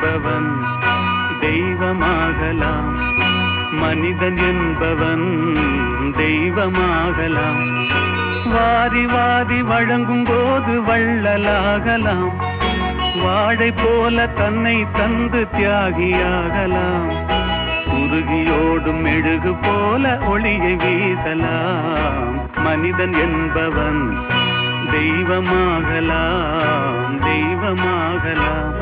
என்பவன் தெய்வமாகலாம் மனிதன் என்பவன் தெய்வமாகலாம் வாரி வாரி வழங்கும் போது வள்ளலாகலாம் வாழை போல தன்னை தந்து தியாகியாகலாம் உருகியோடும் மெழுகு போல ஒளியை வீசலாம் மனிதன் என்பவன் தெய்வமாகலாம் தெய்வமாகலாம்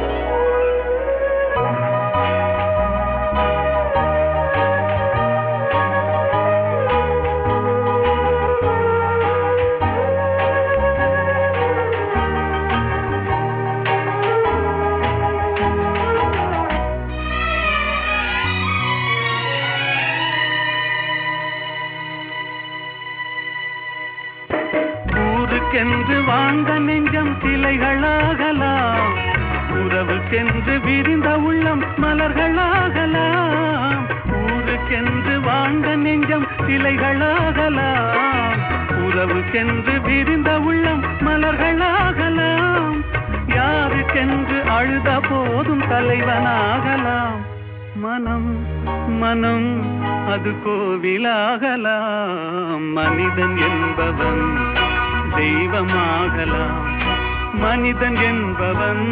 ஊருக்கென்று வாழ்ந்த நெஞ்சம் சிலைகளாகலாம் உறவுக்கென்று விரிந்த உள்ளம் மலர்களாகலாம் ஊருக்கென்று வாழ்ந்த நெஞ்சம் சிலைகளாகலாம் உறவுக்கென்று விரிந்த உள்ளம் மலர்களாகலாம் யாருக்கென்று அழுத போதும் தலைவனாகலாம் மனம் மனம் அது கோவிலாகலாம் மனிதன் என்பவன் தெய்வமாகலாம் மனிதன் என்பவன்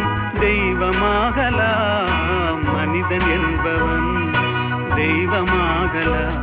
தெய்வமாகலாம் மனிதன் என்பவன் தெய்வமாகலாம்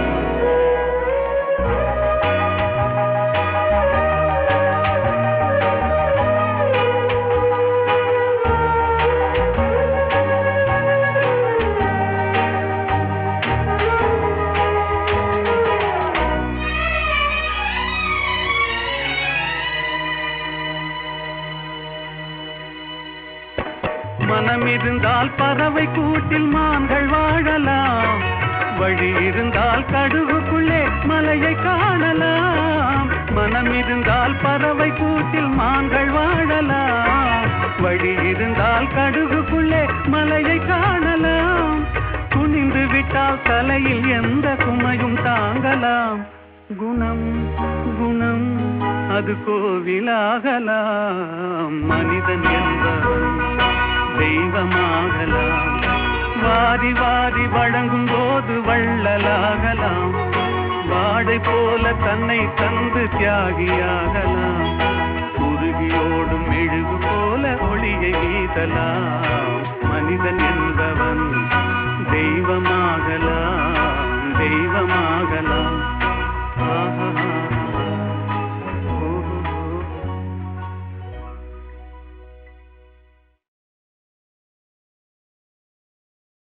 மனம் இருந்தால் பறவை கூட்டில் மான்கள் வாழலாம் வழி இருந்தால் கடுகுக்குள்ளே மலையை காணலாம் மனம் இருந்தால் பறவை கூட்டில் மான்கள் வாழலாம் வழி இருந்தால் கடுகுக்குள்ளே மலையை காணலாம் துணிந்து விட்டால் தலையில் எந்த சுமையும் தாங்கலாம் குணம் குணம் அது கோவிலாகலாம் மனிதன் என்பவன் தெய்வமாகலாம் வாரி வாரி வழங்கும் போது வள்ளலாகலாம் வாடை போல தன்னை தந்து தியாகியாகலாம் உருகியோடும் மெழுகு போல ஒளியை வீசலாம் மனிதன் என்பவன் தெய்வமாகலாம் தெய்வமாகலாம் ஆஹா